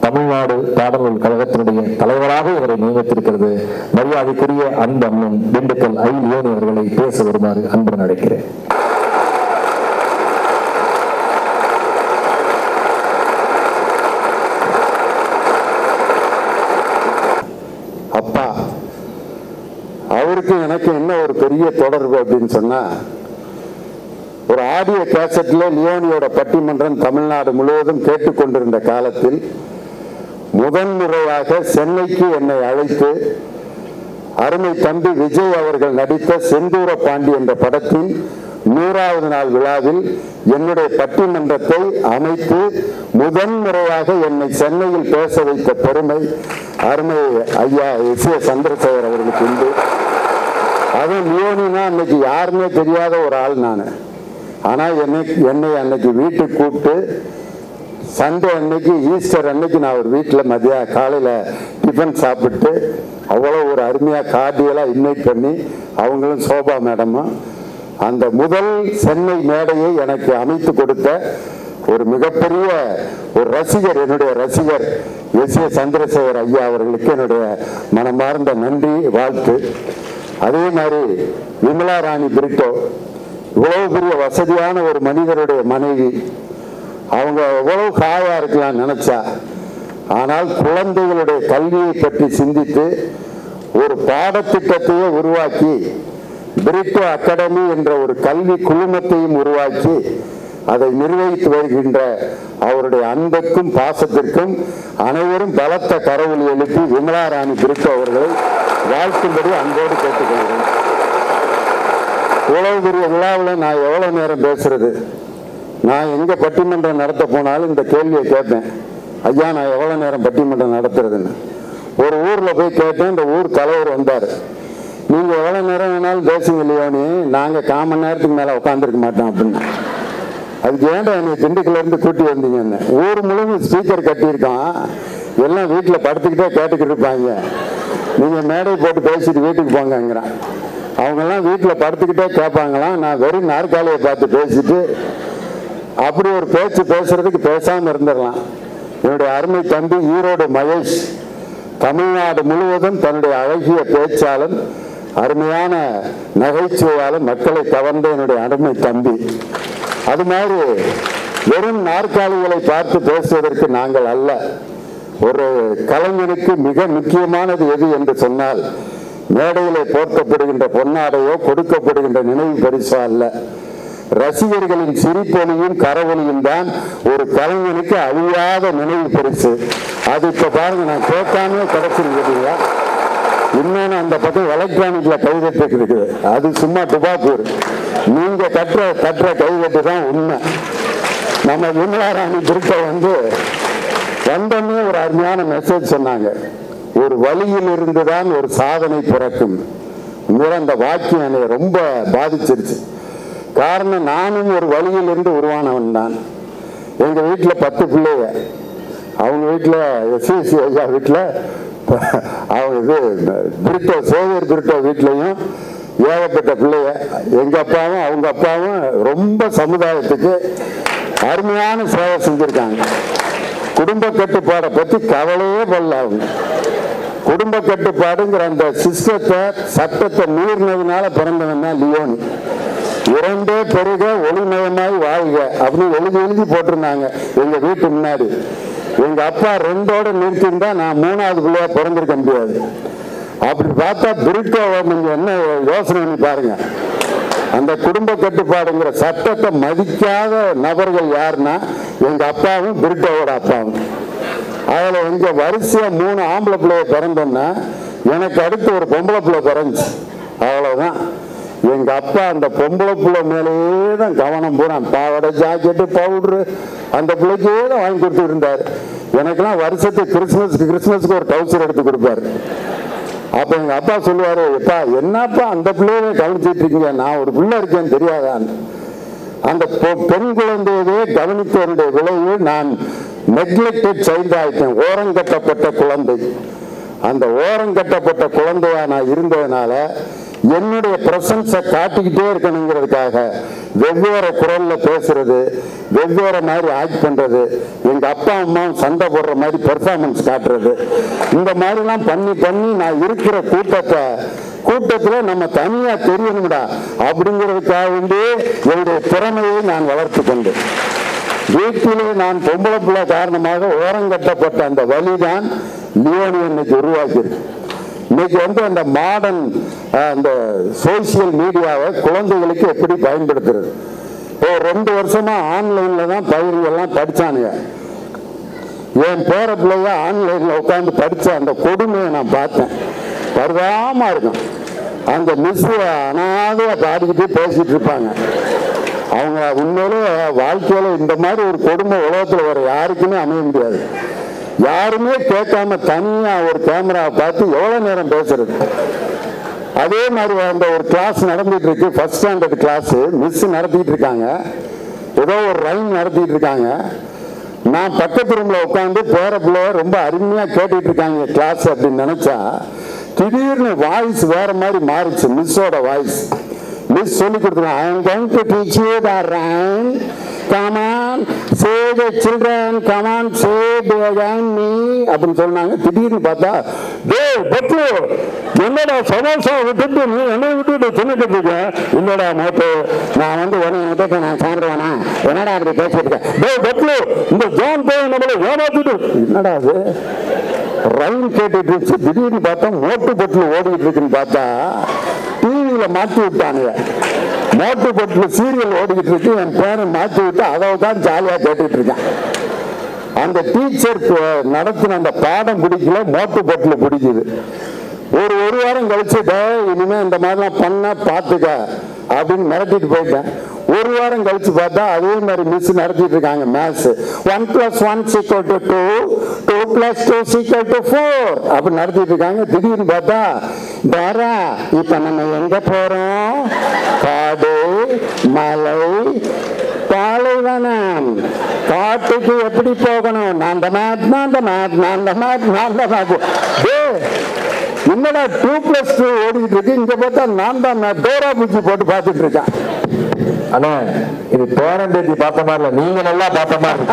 தமிழ்நாடு பாடல்கள் கழகத்தினுடைய தலைவராக இவரை நியமித்திருக்கிறது மரியாதைக்குரிய அன்பு அண்ணன் திண்டுக்கல் ஐ லியோனி அவர்களை பேச வருமாறு அன்புடன் அழைக்கிறேன் அப்பா அவருக்கு எனக்கு என்ன ஒரு பெரிய தொடர்பு அப்படின்னு சொன்னா ஒரு ஆடியோ கேசட்ல லியோனியோட பட்டிமன்றம் தமிழ்நாடு முழுவதும் கேட்டுக்கொண்டிருந்த காலத்தில் முதன் முறையாக சென்னைக்கு என்னை அழைத்து அருமை தம்பி விஜய் அவர்கள் நடித்த செந்தூர பாண்டி என்ற படத்தின் நூறாவது நாள் விழாவில் என்னுடைய பட்டிமன்றத்தை அமைத்து முதன் முறையாக என்னை சென்னையில் பேச வைத்த பெருமை அருமை ஐயா எஸ் ஏ சந்திரசேகர் அவர்களுக்கு உண்டு அதுவும் லியோனினா அன்னைக்கு யாருமே தெரியாத ஒரு ஆள் நான் ஆனால் என்னை என்னை அன்னைக்கு வீட்டுக்கு கூப்பிட்டு சண்டே அன்னைக்கு ஈஸ்டர் அன்னைக்கு நான் ஒரு வீட்டில் மதிய காலையில் டிஃபன் சாப்பிட்டு அவ்வளோ ஒரு அருமையாக கார்டியெல்லாம் இன்வைட் பண்ணி அவங்களும் சோபா மேடமும் அந்த முதல் சென்னை மேடையை எனக்கு அமைத்து கொடுத்த ஒரு மிகப்பெரிய ஒரு ரசிகர் என்னுடைய ரசிகர் எஸ் ஏ சந்திரசேகர் ஐயா அவர்களுக்கு என்னுடைய மனமார்ந்த நன்றி வாழ்த்து அதே மாதிரி விமலா ராணி பிரிட்டோ இவ்வளவு பெரிய வசதியான ஒரு மனிதருடைய மனைவி அவங்க எவ்வளவு காயா இருக்கலாம் நினைச்சா ஆனால் குழந்தைகளுடைய கல்வியை பற்றி சிந்தித்து ஒரு பாடத்திட்டத்தையே உருவாக்கி பிரிட்டோ அகாடமி என்ற ஒரு கல்வி குழுமத்தையும் உருவாக்கி அதை நிர்வகித்து வருகின்ற அவருடைய அன்புக்கும் பாசத்திற்கும் அனைவரும் பலத்த கரவொலி எழுப்பி விமலா ராணி பிரிட்டோ அவர்களை வாழ்த்தும்படி அன்போடு கேட்டுக்கொள்கிறேன் இவ்வளவு பெரிய விழாவில் நான் எவ்வளவு நேரம் பேசுறது நான் எங்க பட்டிமன்றம் நடத்த போனாலும் இந்த கேள்வியை கேட்பேன் ஐயா நான் எவ்வளவு நேரம் பட்டிமன்றம் நடத்துறதுன்னு ஒரு ஊர்ல போய் கேட்டேன் இந்த ஊர் தலைவர் வந்தார் நீங்க எவ்வளவு நேரம் வேணாலும் பேசுங்க இல்லையோனி நாங்க கால் மணி நேரத்துக்கு மேல உட்காந்துருக்க மாட்டோம் அப்படின்னு அதுக்கு ஏன்டா என்னை திண்டுக்கல்ல இருந்து கூட்டி வந்தீங்கன்னு ஊர் முழுவதும் ஸ்பீக்கர் கட்டியிருக்கான் எல்லாம் வீட்டில் படுத்துக்கிட்டே கேட்டுக்கிட்டு இருப்பாங்க நீங்க மேடை போட்டு பேசிட்டு வீட்டுக்கு போங்கங்கிறான் அவங்கெல்லாம் வீட்டில் படுத்துக்கிட்டே கேட்பாங்களாம் நான் வெறும் நாற்காலியை பார்த்து பேசிட்டு அப்படி ஒரு பேச்சு பேசுறதுக்கு பேசாம இருந்துடலாம் என்னுடைய அருமை தம்பி ஈரோடு மகேஷ் தமிழ்நாடு முழுவதும் தன்னுடைய அழகிய பேச்சாலும் அருமையான நகைச்சுவையாலும் மக்களை கவர்ந்த என்னுடைய அருமை தம்பி அது மாதிரி வெறும் நாற்காலிகளை பார்த்து பேசுவதற்கு நாங்கள் அல்ல ஒரு கலைஞனுக்கு மிக முக்கியமானது எது என்று சொன்னால் மேடையிலே போர்த்தப்படுகின்ற பொன்னாடையோ கொடுக்கப்படுகின்ற நினைவு பரிசோ அல்ல ரசிகர்களின் சிரிப்பொலியும் கரவொலியும் தான் ஒரு கலைஞனுக்கு அழியாத நினைவு பரிசு அது இப்ப பாருங்க நான் கேட்காம கிடைச்சிருக்கீங்களா இன்னொன்னு அந்த பக்கம் எலக்ட்ரானிக்ல கைதட்டுக்கு இருக்குது அது சும்மா துபாக்கூர் நீங்க கட்டுற கட்டுற கைதட்டு தான் உண்மை நம்ம விமலாராணி திருட்ட வந்து வந்தோடனே ஒரு அருமையான மெசேஜ் சொன்னாங்க ஒரு வழியில் இருந்து தான் ஒரு சாதனை பிறக்கும் உண்மையில அந்த வாக்கியம் என்னை ரொம்ப பாதிச்சிருச்சு காரணம் நானும் ஒரு வழியில் இருந்து உருவானவன் தான் எங்க வீட்டுல பத்து பிள்ளைங்க அவங்க வீட்டுல எஸ்எஸ்சி ஐயா வீட்டுல அவங்க இது பிரிட்டோ சேவியர் பிரிட்டோ வீட்லயும் ஏகப்பட்ட பிள்ளைங்க எங்க அப்பாவும் அவங்க அப்பாவும் ரொம்ப சமுதாயத்துக்கு அருமையான சேவை செஞ்சிருக்காங்க குடும்ப கட்டுப்பாடை பத்தி கவலையே படல அவங்க குடும்ப கட்டுப்பாடுங்கிற அந்த சிஸ்டத்தை சட்டத்தை மீறினதுனால பிறந்தவன் தான் லியோனி இரண்டே பெருக ஒளிமயமாய் வாழ்க அப்படின்னு எழுதி எழுதி போட்டிருந்தாங்க எங்க வீட்டு முன்னாடி எங்க அப்பா ரெண்டோட நிறுத்தியிருந்தா நான் மூணாவது பிள்ளையா பிறந்திருக்க முடியாது அப்படி பார்த்தா பிரிட்டோவை நீங்க என்ன யோசனை பண்ணி பாருங்க அந்த குடும்ப கட்டுப்பாடுங்கிற சட்டத்தை மதிக்காத நபர்கள் யாருன்னா எங்க அப்பாவும் பிரிட்டோவோட அப்பாவும் அதுல எங்க வரிசையா மூணு ஆம்பளை பிள்ளைய பிறந்தோன்னா எனக்கு அடுத்து ஒரு பொம்பளை பிள்ளை பிறந்துச்சு அவ்வளவுதான் எங்க அப்பா அந்த பொம்பளை பிள்ளை மேலேயே தான் கவனம் பூரா பாவாடை ஜாக்கெட்டு பவுடரு அந்த பிள்ளைக்கே தான் வாங்கி கொடுத்துட்டு இருந்தாரு எனக்கெல்லாம் வருஷத்துக்கு கிறிஸ்மஸ்க்கு கிறிஸ்மஸ்க்கு ஒரு டவுசர் எடுத்து கொடுப்பாரு அப்ப எங்க அப்பா சொல்லுவாரு எப்பா என்னப்பா அந்த பிள்ளைய கவனிச்சிட்டு இருக்கீங்க நான் ஒரு பிள்ளை இருக்கேன்னு தெரியாதான்னு அந்த பொ- பெண் குழந்தையவே கவனித்தவருடைய விளைவு நான் நெக்லெக்டட் சைல்டு ஆயிட்டேன் ஓரங்கட்டப்பட்ட குழந்தை அந்த ஓரங்கட்டப்பட்ட குழந்தையா நான் இருந்ததுனால என்னுடைய பிரசன்ஸை காட்டிக்கிட்டே இருக்கணுங்கிறதுக்காக வெவ்வேறு குரல்ல பேசுறது வெவ்வேறு மாதிரி ஆக்ட் பண்றது எங்க அப்பா அம்மாவும் சண்டை போடுற மாதிரி பெர்ஃபார்மன்ஸ் காட்டுறது இந்த மாதிரிலாம் பண்ணி பண்ணி நான் இருக்கிற கூட்டத்தை கூட்டத்துல நம்ம தனியா தெரியணும்டா அப்படிங்கிறதுக்காக வேண்டி என்னுடைய திறமையை நான் வளர்த்து கொண்டு வீட்டிலே நான் பொம்பளை பிள்ளை காரணமாக ஓரங்கட்டப்பட்ட அந்த வழிதான் லியோனி இன்னைக்கு உருவாக்கியிருக்கு இன்னைக்கு வந்து அந்த மாடர்ன் அந்த சோசியல் மீடியாவை குழந்தைகளுக்கு எப்படி பயன்படுத்துறது இப்போ ரெண்டு வருஷமா ஆன்லைன்ல தான் பயிர்கள்லாம் படிச்சானுங்க என் பேர பிள்ளைய ஆன்லைன்ல உட்காந்து படிச்ச அந்த கொடுமையை நான் பார்த்தேன் பரிதாபமா இருக்கும் அந்த மிஸ் அனாதையா பாடிக்கிட்டு பேசிட்டு இருப்பாங்க அவங்க உண்மையிலே வாழ்க்கையில இந்த மாதிரி ஒரு கொடுமை உலகத்துல வேற யாருக்குமே அமைய முடியாது யாருமே கேட்காம தனியா ஒரு கேமராவை பார்த்து எவ்வளவு நேரம் பேசுறது அதே மாதிரி அந்த ஒரு கிளாஸ் நடந்துட்டு இருக்கு ஃபர்ஸ்ட் ஸ்டாண்டர்ட் கிளாஸ் மிஸ் நடத்திட்டு இருக்காங்க ஏதோ ஒரு ரைம் நடத்திட்டு இருக்காங்க நான் பக்கத்து ரூம்ல உட்காந்து பேர பிள்ளைய ரொம்ப அருமையா கேட்டுட்டு இருக்காங்க கிளாஸ் அப்படின்னு நினைச்சா திடீர்னு வாய்ஸ் வேற மாதிரி மாறிச்சு மிஸ்ஸோட வாய்ஸ் மிஸ் சொல்லி கொடுத்துருவாங்க I am going to teach you the rhyme come on say the children come on say behind me அப்படின்னு சொன்னாங்க திடீர்னு பார்த்தா டே பட்டு என்னடா சமோசா விட்டுட்டு நீ என்ன விட்டுட்டு தின்னுட்டு இருக்க இல்லடா மோட்டு நான் வந்து உன விட்டுட்டு நான் சாப்பிடுவேனா என்னடா அப்படி பேசிட்டு இருக்கேன் டே பட்லு இந்த ஜான் போய் நம்மள ஏமாத்திட்டு என்னடா அது ரயில் கேட்டுட்டு இருந்துச்சு திடீர்னு பார்த்தா மோட்டு பட்டில் ஓடிட்டு இருக்குன்னு பார்த்தா டிவியில மாட்டி விட்டானுங்க மோட்டு பட்டில் சீரியல் ஓடிக்கிட்டு இருக்கு என் பேரன் மாட்டி விட்டு அதை தான் ஜாலியா கேட்டுட்டு இருக்கேன் அந்த டீச்சர் நடத்தின அந்த பாடம் பிடிக்கல மோட்டு பட்டில் பிடிக்குது ஒரு ஒரு வாரம் கழிச்சு "டேய், இனிமே இந்த மாதிரிலாம் பண்ண பார்த்துக்க அப்படின்னு மிரட்டிட்டு போயிட்டேன் ஒரு வாரம் கழிச்சு பார்த்தா அதே மாதிரி மிஸ் நடத்திட்டு இருக்காங்க maths one plus one equal to two two plus two equal to four அப்படி நடத்திட்டு இருக்காங்க திடீர்னு பார்த்தா வேறா இப்ப நம்ம எங்க போறோம் காடு மலை பாலைவனம் காட்டுக்கு எப்படி போகணும் நான் அந்த மேட் நான் அந்த மேட் நான் அந்த மேட் நான் அந்த மேட் டேய், என்னடா டூ பிளஸ் டூ ஓடிட்டு இருக்கு இங்க பார்த்தா நான் தான் நான் டோரா பூச்சி போட்டு பார்த்துட்டு இருக்கேன் அண்ணா இது பேரன் பேத்தி பார்த்த மாதிரி இல்ல நீங்க நல்லா பார்த்த மாதிரி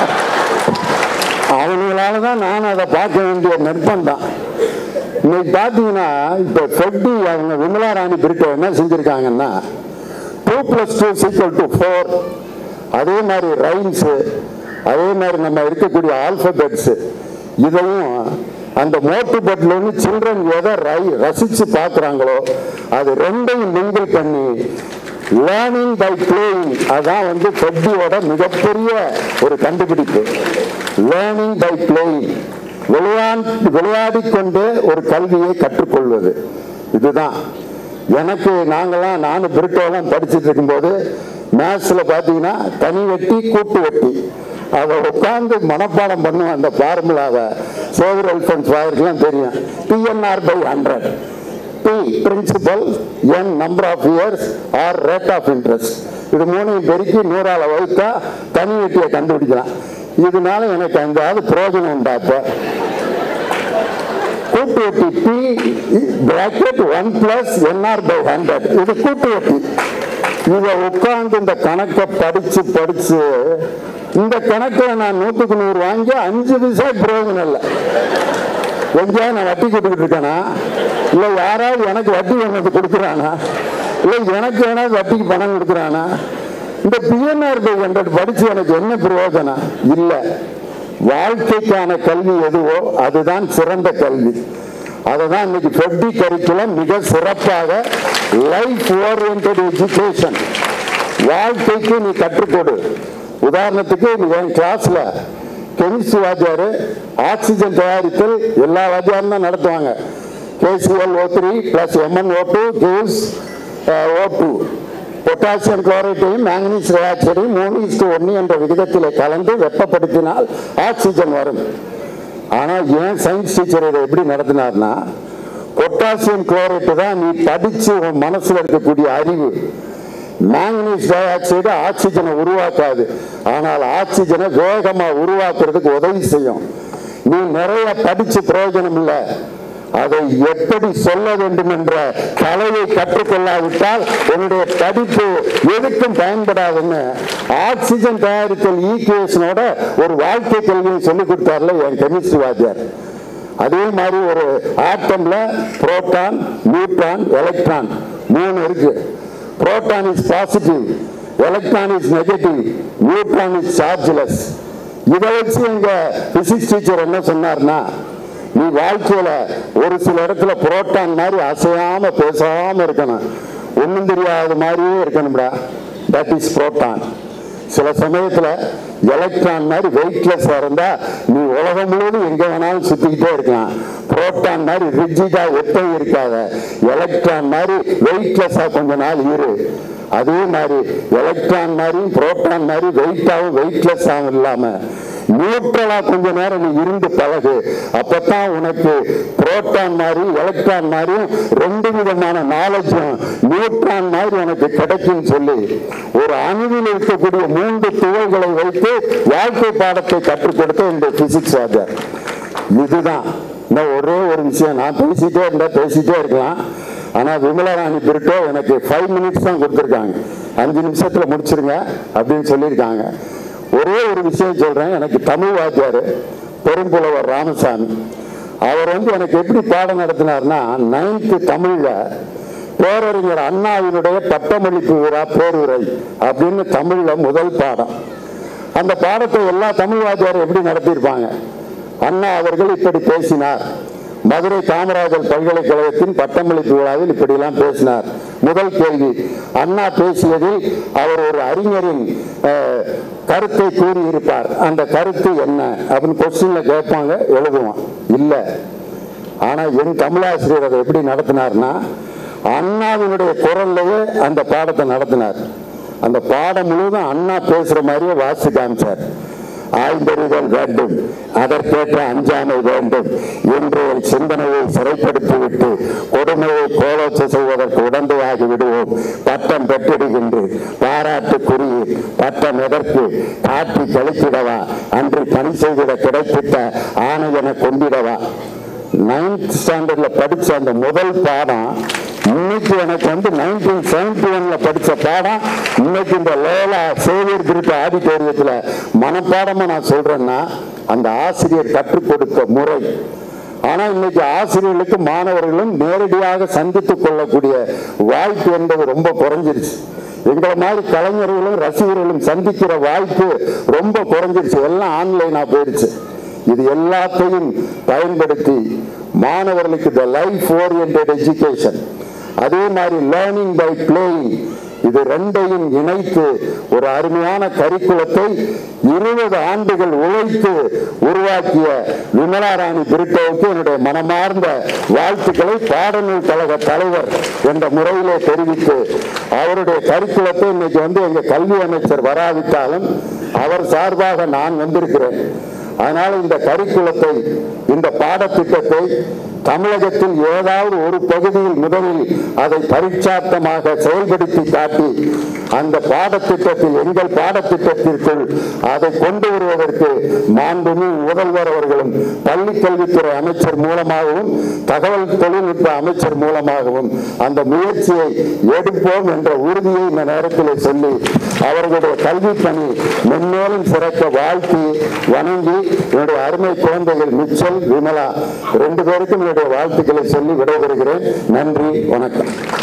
அவங்களால தான் நான் அதை பார்க்க வேண்டிய நிர்பந்தம் இன்னைக்கு பார்த்தீங்கன்னா இப்போ ஃபெட்டி அவங்க விமலா ராணி பிரிட்டோ என்ன செஞ்சிருக்காங்கன்னா two plus two equal to four அதே மாதிரி ரைம்ஸு அதே மாதிரி நம்ம இருக்கக்கூடிய ஆல்பபெட்ஸ் இதையும் அந்த மோட்டு பட்டில் சில்ட்ரன் எதை ரை ரசிச்சு பார்க்குறாங்களோ அது ரெண்டையும் மிங்கிள் பண்ணி லேர்னிங் பை பிளேயிங் அதான் வந்து ஃபெட்டியோட மிகப்பெரிய ஒரு கண்டுபிடிப்பு லேர்னிங் பை பிளேயிங் விளையாண்டு விளையாடி கொண்டு ஒரு கல்வியை கற்றுக்கொள்வது இதுதான் எனக்கு நாங்கெல்லாம் நானும் பிரிட்டோலாம் படிச்சுட்டு இருக்கும்போது மேத்ஸில் பார்த்தீங்கன்னா தனி வெட்டி கூட்டு வெட்டி அதை உட்காந்து மனப்பாடம் பண்ணுவேன் அந்த ஃபார்முலாவை சேவர் எல்ஃபன்ஸ் வாயிருக்கெல்லாம் தெரியும் PNR by hundred P principal N number of years R rate of interest இது மூணையும் பெருக்கி நூறால வகுத்தா தனி வெட்டியை கண்டுபிடிக்கலாம் இதனால எனக்கு எங்காவது பிரயோஜனம் உண்டா அப்போ கூட்டு வெட்டி P bracket one plus NR by hundred இது கூட்டு வெட்டி இதை உட்கார்ந்து இந்த கணக்கை படிச்சு படிச்சு இந்த கணக்கில் நான் நூற்றுக்கு நூறு வாங்கி அஞ்சு பைசா பிரயோஜனம் இல்லை எங்கேயாவது நான் வட்டி கொடுத்துக்கிட்டு இருக்கேனா இல்லை யாராவது எனக்கு வட்டி கொண்டு கொடுக்குறானா இல்லை எனக்கு ஏதாவது வட்டிக்கு பணம் கொடுக்குறானா இந்த பிஎன்ஆர் பை ஹண்ட்ரட் படிச்சு எனக்கு என்ன பிரயோஜனம் இல்லை வாழ்க்கைக்கான கல்வி எதுவோ அதுதான் சிறந்த கல்வி அதை தான் இன்னைக்கு ஃபெப்டி கரிக்குலம் மிக சிறப்பாக லைஃப் ஓரியன்ட் எஜுகேஷன் வாழ்க்கைக்கு நீ கற்றுக்கொடு உதாரணத்துக்கு நீ என் கிளாஸ்ல கெமிஸ்ட்ரி வாத்தியார் ஆக்சிஜன் தயாரித்தல் எல்லா வாத்தியாரும் தான் நடத்துவாங்க KCl O three plus Mn O two gives O two potassium குளோரைட்டையும் மேங்கனீஸ் டை மூணு இஸ்டு ஒன்று என்ற விகிதத்தில் கலந்து வெப்பப்படுத்தினால் ஆக்சிஜன் வரும் ஆனால் ஏன் சயின்ஸ் டீச்சர் இதை எப்படி நடத்தினார்னா பொட்டாசியம் குளோரைட்டு தான் நீ படிச்சு உன் மனசுல இருக்கக்கூடிய அறிவு மேங்கனீஸ் டை ஆக்சைடு ஆக்சிஜனை உருவாக்காது ஆனால் ஆக்சிஜனை வேகமா உருவாக்குறதுக்கு உதவி செய்யும் நீ நிறைய படிச்சு பிரயோஜனம் இல்லை அதை எப்படி சொல்ல வேண்டும் என்ற கலையை கற்றுக்கொள்ளாவிட்டால் என்னுடைய படிப்பு எதுக்கும் பயன்படாதுன்னு ஆக்சிஜன் தயாரித்தல் ஈக்குவேஷனோட ஒரு வாழ்க்கை கல்வியை சொல்லிக் கொடுத்தார்ல என் கெமிஸ்ட்ரி வாத்தியார் அதே மாதிரி ஒரு ஆட்டம்ல புரோட்டான் நியூட்ரான் எலக்ட்ரான் மூணு இருக்கு proton is positive electron is negative neutron is chargeless இதை வச்சு எங்க பிசிக்ஸ் டீச்சர் என்ன சொன்னார்னா நீ வாழ்க்கையில ஒரு சில இடத்துல புரோட்டான் மாதிரி அசையாம பேசாம இருக்கணும் ஒண்ணும் தெரியாத மாதிரியே இருக்கணும்டா தட் இஸ் புரோட்டான் சில சமயத்துல எலக்ட்ரான் மாதிரி வெயிட்லெஸ்ஸா இருந்தா நீ உலகம் முழுவதும் எங்க வேணாலும் சுத்திக்கிட்டே இருக்கலாம் புரோட்டான் மாதிரி ரிஜிடா ஒத்தை இருக்காத எலக்ட்ரான் மாதிரி வெயிட்லெஸ்ஸா கொஞ்ச நாள் இரு அதே மாதிரி எலக்ட்ரான் மாதிரியும் புரோட்டான் மாதிரி வெயிட்டாவும் வெயிட்லெஸ்ஸாவும் இல்லாம நியூட்ரலா கொஞ்ச நேரம் நீ இருந்து பழகு அப்பதான் உனக்கு புரோட்டான் மாதிரி எலக்ட்ரான் மாதிரியும் ரெண்டு விதமான நாலேஜும் நியூட்ரான் மாதிரி உனக்கு கிடைக்கும் சொல்லி ஒரு அணுவில் இருக்கக்கூடிய மூன்று துவைகளை வைத்து வாழ்க்கை பாடத்தை கற்றுக் கொடுத்த இந்த பிசிக்ஸ் வாத்தியார் இதுதான் இந்த ஒரே ஒரு விஷயம் நான் பேசிட்டே இருந்தா பேசிட்டே இருக்கலாம் ஆனா விமலா ராணி பிரிட்டோ எனக்கு ஃபைவ் மினிட்ஸ் தான் கொடுத்துருக்காங்க அஞ்சு நிமிஷத்துல முடிச்சிருங்க அப்படின்னு சொல்லியிருக்காங்க ஒரே ஒரு விஷயம் சொல்றேன் எனக்கு தமிழ் வாத்தியார் பெரும்புலவர் ராமசாமி அவர் வந்து எனக்கு எப்படி பாடம் நடத்தினார்னா நைன்த்து தமிழ்ல பேரறிஞர் அண்ணாவினுடைய பட்டமளிப்பு விழா பேருரை அப்படின்னு தமிழ்ல முதல் பாடம் அந்த பாடத்தை எல்லா தமிழ் வாத்தியாரும் எப்படி நடத்தியிருப்பாங்க அண்ணா அவர்கள் இப்படி பேசினார் மதுரை காமராஜர் பல்கலைக்கழகத்தின் பட்டமளிப்பு விழாவில் இப்படியெல்லாம் பேசினார் முதல் கேள்வி அண்ணா பேசியதில் அவர் ஒரு அறிஞரின் அஹ், கருத்தை கூறியிருப்பார் அந்த கருத்து என்ன அப்படின்னு கொஸ்டின்ல கேட்பாங்க எழுதுவான் இல்லை ஆனா என் தமிழாசிரியர் அதை எப்படி நடத்தினார்னா அண்ணாவினுடைய குரல்லையே அந்த பாடத்தை நடத்தினார் அந்த பாடம் முழுவதும் அண்ணா பேசுற மாதிரியே வாசி காமிச்சார் ஆய்ந்தறிதல் வேண்டும் அதற்கேற்ற அஞ்சாமை வேண்டும் என்று என் சிந்தனையை சிறைப்படுத்திவிட்டு கொடுமையை கோலோச்ச செய்வதற்கு உடந்தையாகி விடுவோம் பட்டம் பெற்றிடுகின்று பாராட்டுக்குரிய பட்டம் எதற்கு காட்டி கழித்திடவா அன்று பணி செய்திட கிடைத்திட்ட ஆணை என கொண்டிடவா நைன்த் ஸ்டாண்டர்ட்ல படிச்ச அந்த முதல் பாடம் இன்னைக்கு எனக்கு வந்து நைன்டீன் செவன்டி ஒன்ல படிச்ச பாடம் இன்னைக்கு இந்த லேலா சேவியர் கிருத்த ஆடிட்டோரியத்துல மனப்பாடமா நான் சொல்றேன்னா அந்த ஆசிரியர் கற்றுக் கொடுத்த முறை ஆனா இன்னைக்கு ஆசிரியர்களுக்கு மாணவர்களும் நேரடியாக சந்தித்துக் கொள்ளக்கூடிய வாய்ப்பு என்பது ரொம்ப குறைஞ்சிருச்சு எங்களை மாதிரி கலைஞர்களும் ரசிகர்களும் சந்திக்கிற வாய்ப்பு ரொம்ப குறைஞ்சிருச்சு எல்லாம் ஆன்லைனா போயிடுச்சு இது எல்லாத்தையும் பயன்படுத்தி மாணவர்களுக்கு த லைஃப் ஓரியன்ட் எஜுகேஷன் அதே மாதிரி லேர்னிங் பை பிளேயிங் இது ரெண்டையும் இணைத்து ஒரு அருமையான கரிக்குலத்தை இருபது ஆண்டுகள் உழைத்து உருவாக்கிய விமலா ராணி பிரிட்டோவுக்கு என்னுடைய மனமார்ந்த வாழ்த்துக்களை பாடநூல் கழக தலைவர் என்ற முறையிலே தெரிவித்து அவருடைய கரிக்குலத்தை இன்னைக்கு வந்து எங்க கல்வி அமைச்சர் வராவிட்டாலும் அவர் சார்பாக நான் வந்திருக்கிறேன் அதனால இந்த கரிக்குலத்தை இந்த பாடத்திட்டத்தை தமிழகத்தில் ஏதாவது ஒரு பகுதியில் முதலில் அதை பரீட்சார்த்தமாக செயல்படுத்தி காட்டி அந்த பாடத்திட்டத்தில் எங்கள் பாடத்திட்டத்திற்குள் அதை கொண்டு வருவதற்கு மாண்புமிகு முதல்வர் அவர்களும் பள்ளி கல்வித்துறை அமைச்சர் மூலமாகவும் தகவல் தொழில்நுட்ப அமைச்சர் மூலமாகவும் அந்த முயற்சியை எடுப்போம் என்ற உறுதியை இந்த நேரத்தில் சொல்லி அவர்களுடைய கல்வி பணி மென்மேலும் சிறக்க வாழ்த்தி வணங்கி என்னுடைய அருமை குழந்தைகள் மிச்சல் விமலா ரெண்டு பேருக்கும் என்னுடைய வாழ்த்துக்களை சொல்லி விடைபெறுகிறேன் நன்றி வணக்கம்